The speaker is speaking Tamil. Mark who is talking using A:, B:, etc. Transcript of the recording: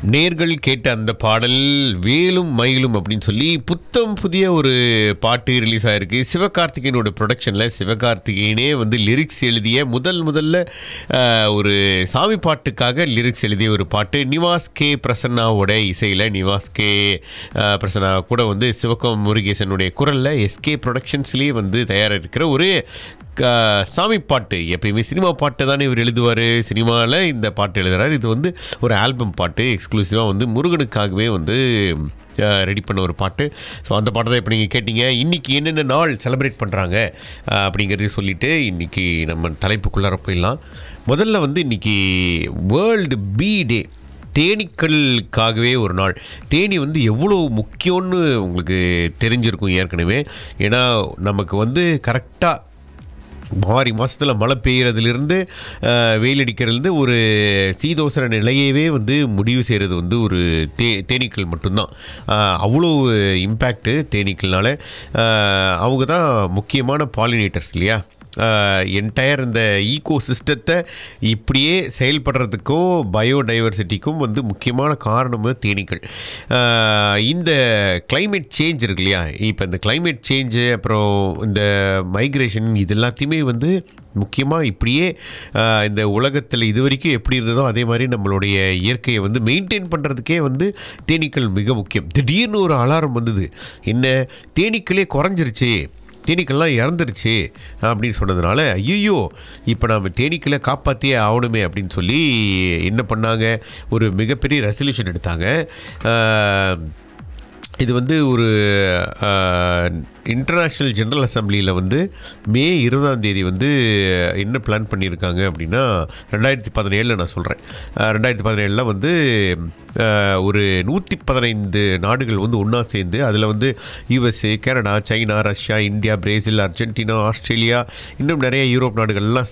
A: நேர்கள் கேட்ட அந்த பாடல் வேலும் மயிலும் அப்படின்னு சொல்லி புத்தம் புதிய ஒரு பாட்டு ரிலீஸ் ஆயிருக்கு சிவகார்த்திகேயனோட ப்ரொடக்ஷனில் சிவகார்த்திகேயனே வந்து லிரிக்ஸ் எழுதிய முதல் முதல்ல ஆஹ், ஒரு சாமி பாட்டுக்காக லிரிக்ஸ் எழுதிய ஒரு பாட்டு நிவாஸ் கே பிரசன்னாவோட இசையில் நிவாஸ் கே ஆஹ், பிரசன்னா கூட வந்து சிவகம் முருகேசனுடைய குரலில் எஸ்கே ப்ரொடக்ஷன்ஸ்லேயே வந்து தயாராக இருக்கிற ஒரு க- சாமி பாட்டு எப்பயுமே சினிமா பாட்டு தானே இவர் எழுதுவார் சினிமாவில் இந்த பாட்டு எழுதுறாரு இது வந்து ஒரு ஆல்பம் பாட்டு எக்ஸ்க்ளூசிவாக வந்து முருகனுக்காகவே வந்து ரெடி பண்ண ஒரு பாட்டு ஸோ அந்த பாட்டை தான் இப்போ நீங்கள் கேட்டீங்க இன்றைக்கி என்னென்ன நாள் செலிப்ரேட் பண்ணுறாங்க அப்படிங்கிறதையும் சொல்லிவிட்டு இன்றைக்கி நம்ம தலைப்புக்குள்ளார போயிடலாம் முதல்ல வந்து இன்றைக்கி வேர்ல்டு பி டே தேனீக்களுக்காகவே ஒரு நாள் தேனி வந்து எவ்வளோ முக்கியம்னு உங்களுக்கு தெரிஞ்சிருக்கும் ஏற்கனவே ஏன்னா நமக்கு வந்து கரெக்டாக மாறி மாதத்தில் மழை பெய்யறதுலேருந்து அஹ், வெயில் அடிக்கிறதுலேருந்து ஒரு சீதோசர நிலையவே வந்து முடிவு செய்கிறது வந்து ஒரு தே தேனீக்கள் மட்டும்தான் அஹ், அவ்வளோ இம்பேக்ட்டு தேனீக்கள்னால அஹ், அவங்க தான் முக்கியமான பாலினேட்டர்ஸ் இல்லையா என்டையர் இந்த ஈகோ சிஸ்டத்தை இப்படியே செயல்படுறதுக்கும் பயோடைவர்சிட்டிக்கும் வந்து முக்கியமான காரணம் வந்து தேனீக்கள் ஆஹ் இந்த climate சேஞ்ச் இருக்கு இல்லையா இப்போ இந்த climate சேஞ்சு அப்புறம் இந்த மைக்ரேஷன் இது எல்லாத்தையுமே வந்து முக்கியமாக இப்படியே ஆஹ் இந்த உலகத்தில் இது வரைக்கும் எப்படி இருந்ததோ அதே மாதிரி நம்மளுடைய இயற்கையை வந்து மெயின்டைன் பண்ணுறதுக்கே வந்து தேனீக்கள் மிக முக்கியம் திடீர்னு ஒரு அலாரம் வந்தது என்ன தேனீக்களே குறைஞ்சிருச்சு தேனீக்கள்லாம் இறந்துருச்சு அப்படின்னு சொன்னதுனால ஐயோ இப்போ நாம் தேனீக்களை காப்பாற்றியே ஆகணுமே அப்படின்னு சொல்லி என்ன பண்ணாங்க ஒரு மிகப்பெரிய ரெசல்யூஷன் எடுத்தாங்க ஆஹ், இது வந்து ஒரு இன்டர்நேஷ்னல் ஜெனரல் அசம்பிளியில் வந்து மே இருபதாம் தேதி வந்து என்ன பிளான் பண்ணியிருக்காங்க அப்படின்னா ரெண்டாயிரத்தி பதினேழில் நான் சொல்கிறேன் ரெண்டாயிரத்தி பதினேழில் வந்து ஆஹ், ஒரு நூற்றி பதினைந்து நாடுகள் வந்து ஒன்றா சேர்ந்து அதில் வந்து USA Canada China Russia India Brazil Argentina Australia இன்னும் நிறைய யூரோப் நாடுகள்லாம்